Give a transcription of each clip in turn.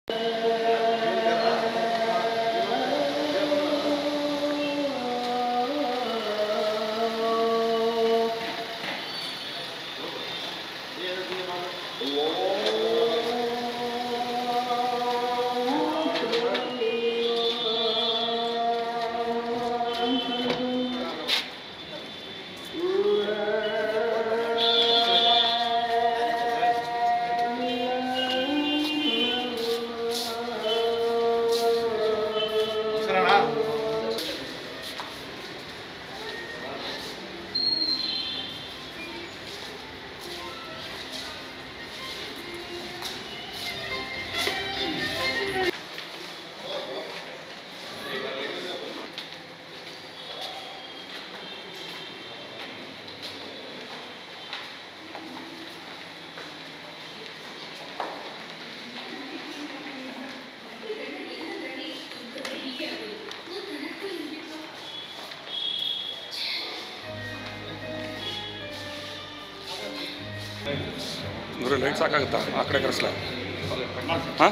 ಇವರು ಲೈಟ್ ಸಾಕಾಗುತ್ತಾ ಆ ಕಡೆ ಕರೆಸ್ಲಾ ಹಾಂ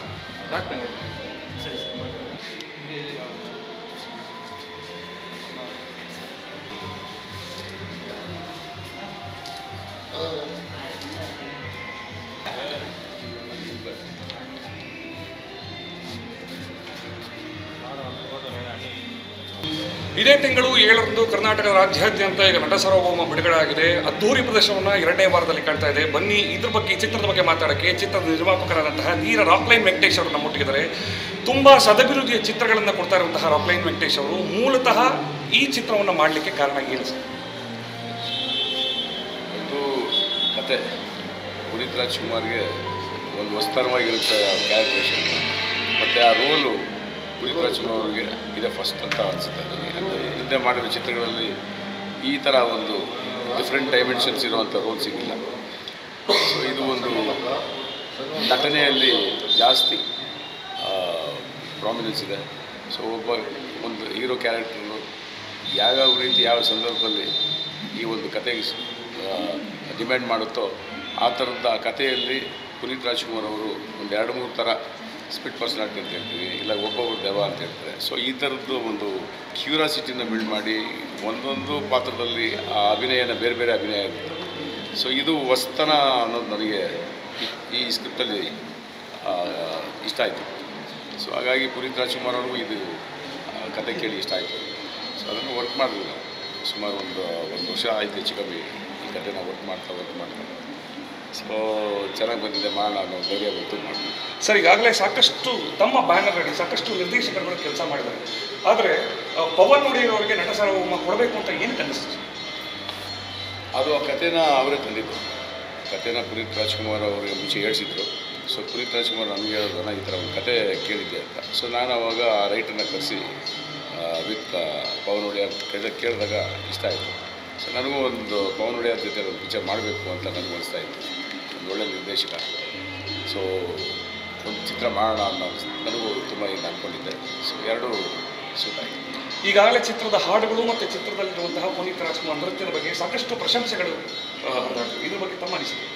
ಇದೇ ತಿಂಗಳು ಏಳರಂದು ಕರ್ನಾಟಕ ರಾಜ್ಯಾದ್ಯಂತ ಈಗ ನಟ ಸಾರ್ವಭೌಮ ಬಿಡುಗಡೆ ಆಗಿದೆ ಅದ್ದೂರಿ ಪ್ರದರ್ಶನವನ್ನು ಎರಡನೇ ವಾರದಲ್ಲಿ ಕಾಣ್ತಾ ಇದೆ ಬನ್ನಿ ಇದ್ರ ಬಗ್ಗೆ ಈ ಚಿತ್ರದ ಬಗ್ಗೆ ಮಾತಾಡೋಕ್ಕೆ ಚಿತ್ರದ ನಿರ್ಮಾಪಕರಾದಂತಹ ನೀರ ರಾಕ್ಲೈನ್ ವೆಂಕಟೇಶ್ ಅವರು ನಮ್ಮೊಟ್ಟಿಗಿದ್ದಾರೆ ತುಂಬ ಸದಭಿರುಚಿಯ ಚಿತ್ರಗಳನ್ನು ಕೊಡ್ತಾ ಇರುವಂತಹ ರಾಕ್ಲೈನ್ ವೆಂಕಟೇಶ್ ಅವರು ಮೂಲತಃ ಈ ಚಿತ್ರವನ್ನು ಮಾಡಲಿಕ್ಕೆ ಕಾರಣ ಏನು ಸರ್ ಒಂದು ಕತೆ ಪುನೀತ್ ರಾಜ್ಕುಮಾರ್ಗೆ ಒಂದು ವಸ್ತರವಾಗಿರುತ್ತೆ ಆ ಕ್ಯಾರೆಕ್ಟರೇಷನ್ ಮತ್ತು ಆ ರೋಲು ಪುನೀತ್ ರಾಜ್ಕುಮಾರ್ ಅವರಿಗೆ ಇದೇ ಫಸ್ಟ್ ಅಂತ ಅನಿಸುತ್ತೆ ನನಗೆ ಅಂದರೆ ಹಿಂದೆ ಮಾಡಿರೋ ಚಿತ್ರಗಳಲ್ಲಿ ಈ ಥರ ಒಂದು ಡಿಫ್ರೆಂಟ್ ಡೈಮೆನ್ಷನ್ಸ್ ಇರುವಂಥ ರೋಲ್ ಸಿಗಿಲ್ಲ ಸೊ ಇದು ಒಂದು ನಟನೆಯಲ್ಲಿ ಜಾಸ್ತಿ ಪ್ರಾಮಿನೆನ್ಸ್ ಇದೆ ಸೊ ಒಬ್ಬ ಒಂದು ಹೀರೋ ಕ್ಯಾರೆಕ್ಟರ್ನು ಯಾವ್ಯಾವ ರೀತಿ ಯಾವ ಸಂದರ್ಭದಲ್ಲಿ ಈ ಒಂದು ಕತೆಗೆ ಡಿಮ್ಯಾಂಡ್ ಮಾಡುತ್ತೋ ಆ ಥರದ ಆ ಕಥೆಯಲ್ಲಿ ಪುನೀತ್ ರಾಜ್ಕುಮಾರ್ ಅವರು ಒಂದು ಎರಡು ಮೂರು ಥರ ಸ್ಪಿಟ್ ಪರ್ಸನಾಲಿಟಿ ಅಂತ ಹೇಳ್ತೀವಿ ಇಲ್ಲ ಒಬ್ಬೊಬ್ಬರು ದೆವ ಅಂತ ಹೇಳ್ತಾರೆ ಸೊ ಈ ಥರದ್ದು ಒಂದು ಕ್ಯೂರಾಸಿಟಿನ ಬಿಲ್ಡ್ ಮಾಡಿ ಒಂದೊಂದು ಪಾತ್ರದಲ್ಲಿ ಆ ಅಭಿನಯನ ಬೇರೆ ಬೇರೆ ಅಭಿನಯ ಇರುತ್ತೆ ಸೊ ಇದು ಹೊಸ್ತನ ಅನ್ನೋದು ನನಗೆ ಈ- ಈ ಸ್ಕ್ರಿಪ್ಟಲ್ಲಿ ಇಷ್ಟ ಆಯಿತು ಸೊ ಹಾಗಾಗಿ ಪುನೀತ್ ರಾಜ್ಕುಮಾರ್ ಅವ್ರಿಗೂ ಇದು ಆ, ಕತೆ ಕೇಳಿ ಇಷ್ಟ ಆಯಿತು ಸೊ ಅದನ್ನು ವರ್ಕ್ ಮಾಡಿದ್ವಿ ನಾವು ಸುಮಾರು ಒಂದು ಒಂದು ವರ್ಷ ಆಯಿತು ಹೆಚ್ಚು ಕಮ್ಮಿ ಈ ಕತೆನ ವರ್ಕ್ ಮಾಡ್ತಾ ವರ್ಕ್ ಮಾಡ್ತಾ ಸೊ ಚೆನ್ನಾಗಿ ಬಂದಿದೆ ಮಾಡೋಣ ಅನ್ನೋ ಧೈರ್ಯ ಬಂತು ಮಾಡಿದ್ವಿ ಸರ್ ಈಗಾಗಲೇ ಸಾಕಷ್ಟು ತಮ್ಮ ಬ್ಯಾನರ್ ಅಡಿ ಸಾಕಷ್ಟು ನಿರ್ದೇಶಕರುಗಳು ಕೆಲಸ ಮಾಡಿದ್ದಾರೆ ಆದರೆ ಆ, ಪವನ್ ಒಡೆಯರ್ ಅವರಿಗೆ ನಟ ಸಾರ್ವಭೌಮ ಕೊಡಬೇಕು ಅಂತ ಏನಕ್ಕೆ ಅನ್ನಿಸ್ತು ಸರ್? ಅದು ಆ ಕಥೆನ ಅವರೇ ತಂದಿದ್ದು ಕಥೆನ ಪುನೀತ್ ರಾಜ್ಕುಮಾರ್ ಅವರಿಗೆ ಮುಂಚೆ ಹೇಳ್ಸಿದ್ರು ಸೊ ಪುನೀತ್ ರಾಜ್ಕುಮಾರ್ ನನಗೆ ಹೇಳಿದ್ರು ನಾನು ಈ ಥರ ಒಂದು ಕತೆ ಕೇಳಿದ್ದೆ ಅಂತ ಸೊ ನಾನು ಅವಾಗ ಆ ರೈಟರ್ನ ಕರೆಸಿ ವಿತ್ ಪವನ್ ಒಡೆಯರ್ ಕೇಳ ಕೇಳಿದಾಗ ಇಷ್ಟ ಆಯಿತು ಸೊ ನನಗೂ ಒಂದು ಪವನ್ ಒಡೆಯರ್ ಜೊತೆ ಒಂದು ಪಿಕ್ಚರ್ ಮಾಡಬೇಕು ಅಂತ ನನಗೂ ಅನಿಸ್ತಾ ಇತ್ತು ಒಂದು ಒಳ್ಳೆಯ ನಿರ್ದೇಶಕ ಸೊ ಒಂದು ಚಿತ್ರ ಮಾಡೋಣ ಅನ್ನೋ ನನಗೂ ತುಂಬ ಇದು ಅಂದ್ಕೊಂಡಿದ್ದೆ ಸೊ ಎರಡೂ ಸೂಟ್ ಆಯಿತು ಈಗಾಗಲೇ ಚಿತ್ರದ ಹಾಡುಗಳು ಮತ್ತು ಚಿತ್ರದಲ್ಲಿರುವಂತಹ ಪುನೀತ್ ರಾಜ್ಕುಮಾರ್ ನೃತ್ಯದ ಬಗ್ಗೆ ಸಾಕಷ್ಟು ಪ್ರಶಂಸೆಗಳು ಆ, ಹರಿದಾಡ್ತವೆ. ಇದ್ರ ಬಗ್ಗೆ ತಮ್ಮ ಅನಿಸಿಕೆ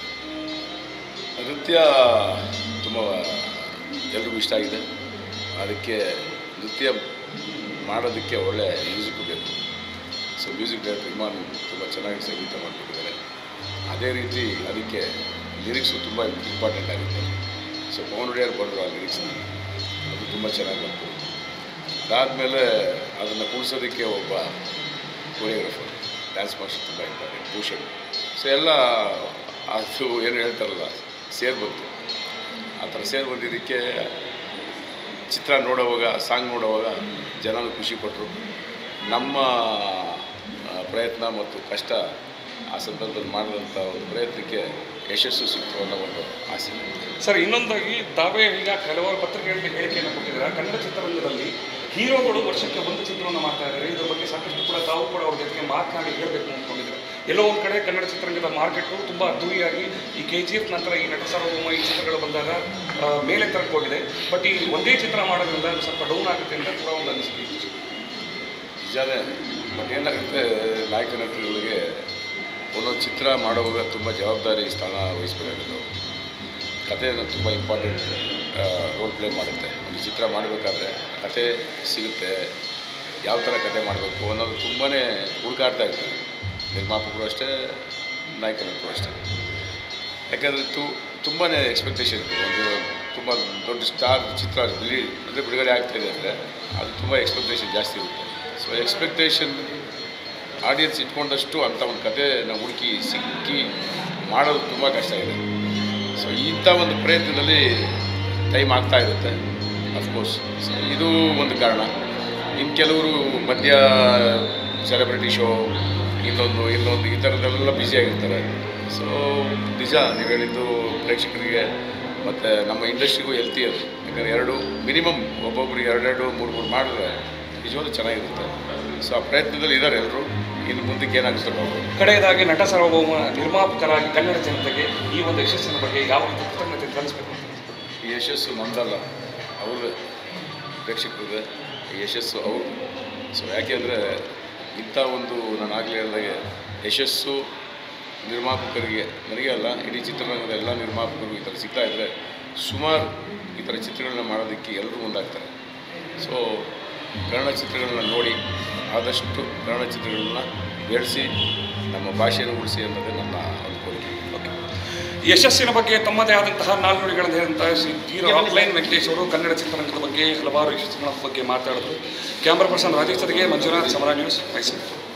ನೃತ್ಯ ತುಂಬ ಎಲ್ರಿಗೂ ಇಷ್ಟ ಆಗಿದೆ ಅದಕ್ಕೆ ನೃತ್ಯ ಮಾಡೋದಕ್ಕೆ ಒಳ್ಳೆ ಮ್ಯೂಸಿಕ್ ಬೇಕು ಸೊ ಮ್ಯೂಸಿಕ್ ಡೈರೆಕ್ಟರ್ ಇಮಾನ್ ತುಂಬ ಚೆನ್ನಾಗಿ ಸಂಗೀತ ಮಾಡಿಬಿಟ್ಟಿದ್ದಾರೆ ಅದೇ ರೀತಿ ಅದಕ್ಕೆ ಲಿರಿಕ್ಸು ತುಂಬ ಇಂಪಾರ್ಟೆಂಟ್ ಆಗುತ್ತೆ ಸೊ ಪವನ್ ಒಡೆಯರ್ ಬರೆದ್ರು ಆ ಲಿರಿಕ್ಸ್ನ ಅದು ತುಂಬ ಚೆನ್ನಾಗಿ ಬಂತು ಅದಾದಮೇಲೆ ಅದನ್ನು ಕೂಡಿಸೋದಕ್ಕೆ ಒಬ್ಬ ಕೊರಿಯೋಗ್ರಫರ್ ಡ್ಯಾನ್ಸ್ ಮಾಸ್ಟರ್ ತುಂಬ ಇಂಪಾರ್ಟೆಂಟ್ ಭೂಷಣ್ ಸೊ ಎಲ್ಲ ಅದು ಏನು ಹೇಳ್ತಾರಲ್ಲ ಸೇರಿ ಬಂತು ಆ ಥರ ಸೇರಿ ಬಂದಿದ್ದಕ್ಕೆ ಚಿತ್ರ ನೋಡುವಾಗ ಸಾಂಗ್ ನೋಡುವಾಗ ಜನರು ಖುಷಿಪಟ್ಟರು ನಮ್ಮ ಆ, ಪ್ರಯತ್ನ ಮತ್ತು ಕಷ್ಟ ಆ ಸಂದರ್ಭದಲ್ಲಿ ಮಾಡಿದಂಥ ಒಂದು ಪ್ರಯತ್ನಕ್ಕೆ ಯಶಸ್ಸು ಸಿಕ್ತು ಅನ್ನೋ ಒಂದು ಆಸೆ ಸರ್ ಇನ್ನೊಂದಾಗಿ ತಾವೇ ಈಗ ಕೆಲವಾರು ಪತ್ರಿಕೆಗಳಲ್ಲಿ ಹೇಳಿಕೆಯನ್ನು ಕೊಟ್ಟಿದ್ದಾರೆ ಕನ್ನಡ ಚಿತ್ರರಂಗದಲ್ಲಿ ಹೀರೋಗಳು ವರ್ಷಕ್ಕೆ ಒಂದು ಚಿತ್ರವನ್ನು ಮಾಡ್ತಾ ಇದ್ದಾರೆ ಇದ್ರ ಬಗ್ಗೆ ಸಾಕಷ್ಟು ಕೂಡ ತಾವು ಕೂಡ ಅವ್ರ ಜೊತೆಗೆ ಮಾತನಾಡಿ ಹೇಳಬೇಕು ಅಂದ್ಕೊಂಡಿದ್ದಾರೆ ಎಲ್ಲೋ ಒಂದು ಕಡೆ ಕನ್ನಡ ಚಿತ್ರರಂಗದ ಮಾರ್ಕೆಟು ತುಂಬ ಅದ್ದೂರಿಯಾಗಿ ಈ ಕೆ ಜಿ ಎಫ್ ನಂತರ ಈ ನಟ ಸಾರ್ವಭೌಮ ಈ ಚಿತ್ರಗಳು ಬಂದಾಗ ಆ, ಮೇಲೆ ತರ್ಕೊಂಡಿದೆ ಬಟ್ ಈ ಒಂದೇ ಚಿತ್ರ ಮಾಡೋದ್ರಿಂದ ಅದು ಸ್ವಲ್ಪ ಡೌನ್ ಆಗುತ್ತೆ ಅಂತ ಕೂಡ ಒಂದು ಅನಿಸಿಕೆ ಇತ್ತು. ನಿಜಾನೇ ಬಟ್ ಏನಾಗುತ್ತೆ ನಾಯಕ ನಟರುಗಳಿಗೆ ಒಂದೊಂದು ಚಿತ್ರ ಮಾಡುವಾಗ ತುಂಬ ಜವಾಬ್ದಾರಿ ಸ್ಥಾನ ವಹಿಸ್ಬೇಕಾಗುತ್ತೆ ಕಥೆಯನ್ನು ತುಂಬ ಇಂಪಾರ್ಟೆಂಟ್ ರೋಲ್ ಪ್ಲೇ ಮಾಡುತ್ತೆ ಒಂದು ಚಿತ್ರ ಮಾಡಬೇಕಾದ್ರೆ ಕತೆ ಸಿಗುತ್ತೆ ಯಾವ ಥರ ಕತೆ ಮಾಡಬೇಕು ಅನ್ನೋದು ತುಂಬಾ ಹುಡುಕಾಡ್ತಾ ಇರ್ತಾರೆ ನಿರ್ಮಾಪಕರು ಅಷ್ಟೇ ನಾಯಕನರು ಅಷ್ಟೇ ಯಾಕಂದರೆ ತು ತುಂಬಾ ಎಕ್ಸ್ಪೆಕ್ಟೇಷನ್ ಇದೆ ಒಂದು ತುಂಬ ದೊಡ್ಡ ಸ್ಟಾರ್ ಚಿತ್ರ ಬಿಳಿ ಅಂದರೆ ಬಿಡುಗಡೆ ಆಗ್ತಾಯಿದೆ ಅಂದರೆ ಅದು ತುಂಬ ಎಕ್ಸ್ಪೆಕ್ಟೇಷನ್ ಜಾಸ್ತಿ ಇರುತ್ತೆ ಸೊ ಎಕ್ಸ್ಪೆಕ್ಟೇಷನ್ ಆಡಿಯನ್ಸ್ ಇಟ್ಕೊಂಡಷ್ಟು ಅಂಥ ಒಂದು ಕಥೆನ ಹುಡುಕಿ ಸಿಕ್ಕಿ ಮಾಡೋದು ತುಂಬ ಕಷ್ಟ ಇದೆ ಸೊ ಇಂಥ ಒಂದು ಪ್ರಯತ್ನದಲ್ಲಿ ಟೈಮ್ ಆಗ್ತಾ ಇರುತ್ತೆ ಅಫ್ಕೋರ್ಸ್ ಸೊ ಇದು ಒಂದು ಕಾರಣ ಇನ್ನು ಕೆಲವರು ಮಧ್ಯ ಸೆಲೆಬ್ರಿಟಿ ಶೋ ಇನ್ನೊಂದು ಇನ್ನೊಂದು ಈ ಥರದ್ದೆಲ್ಲ ಬ್ಯುಸಿಯಾಗಿರ್ತಾರೆ ಸೊ ನಿಜ ನೀವು ಹೇಳಿದ್ದು ಪ್ರೇಕ್ಷಕರಿಗೆ ಮತ್ತು ನಮ್ಮ ಇಂಡಸ್ಟ್ರಿಗೂ ಹೆಲ್ತಿ ಅದು ಯಾಕಂದರೆ ಎರಡು ಮಿನಿಮಮ್ ಒಬ್ಬೊಬ್ರಿಗೆ ಎರಡೆರಡು ಮೂರು ಮೂರು ಮಾಡಿದ್ರೆ ನಿಜವಾಗ್ಲೂ ಚೆನ್ನಾಗಿರುತ್ತೆ ಸೊ ಆ ಪ್ರಯತ್ನದಲ್ಲಿ ಇದ್ದಾರೆ ಎಲ್ಲರೂ ಇನ್ನು ಮುಂದಕ್ಕೆ ಏನಾಗುತ್ತೆ ನೋಡ್ಬೋದು ಕಡೆಯದಾಗಿ ನಟ ಸಾರ್ವಭೌಮ ನಿರ್ಮಾಪಕರಾಗಿ ಕನ್ನಡ ಜನತೆಗೆ ಈ ಒಂದು ಯಶಸ್ಸಿನ ಬಗ್ಗೆ ಯಾವ ರೀತಿ ಕೃತಜ್ಞತೆ ಸಲ್ಲಿಸಬೇಕು ಅಂತ ಈ ಯಶಸ್ಸು ನಮ್ಮದಲ್ಲ ಅವ್ರದ್ದು ಪ್ರೇಕ್ಷಕರದ್ದು ಈ ಯಶಸ್ಸು ಅವರು ಸೊ ಯಾಕೆಂದರೆ ಇಂಥ ಒಂದು ನಾನು ಆಗಲೇ ಹೇಳಿದಾಗೆ ಯಶಸ್ಸು ನಿರ್ಮಾಪಕರಿಗೆ ನನಗೆ ಅಲ್ಲ ಇಡೀ ಚಿತ್ರರಂಗದ ಎಲ್ಲ ನಿರ್ಮಾಪಕರು ಈ ಥರ ಸಿಗ್ತಾ ಇದ್ದರೆ ಸುಮಾರು ಈ ಥರ ಚಿತ್ರಗಳನ್ನ ಮಾಡೋದಕ್ಕೆ ಎಲ್ಲರೂ ಮುಂದಾಗ್ತಾರೆ ಸೊ ಕನ್ನಡ ಚಿತ್ರಗಳನ್ನ ನೋಡಿ ಆದಷ್ಟು ಕನ್ನಡ ಚಿತ್ರಗಳನ್ನ ಬೆಳೆಸಿ ನಮ್ಮ ಭಾಷೆಯನ್ನು ಉಳಿಸಿ ಅನ್ನೋದೇ ನನ್ನ ಒಂದು ಕೋರಿಕೆ ಯಶಸ್ಸಿನ ಬಗ್ಗೆ ತಮ್ಮದೇ ಆದಂತಹ ನಾಲ್ನುಡಿಗಳನ್ನು ಹೇಳಿದಂತಹ ಶ್ರೀ ಹೀರೋ ಆಫ್ಲೈನ್ ವೆಂಕಟೇಶ್ ಅವರು ಕನ್ನಡ ಚಿತ್ರರಂಗದ ಬಗ್ಗೆ ಹಲವಾರು ಯಶಸ್ಸಿನ ಬಗ್ಗೆ ಮಾತಾಡಿದ್ರು ಕ್ಯಾಮ್ರಾ ಪರ್ಸನ್ ರಾಜೇಶ್ ಜೊತೆಗೆ ಮಂಜುನಾಥ್ ಸಮರ ನ್ಯೂಸ್ ಮೈಸೂರು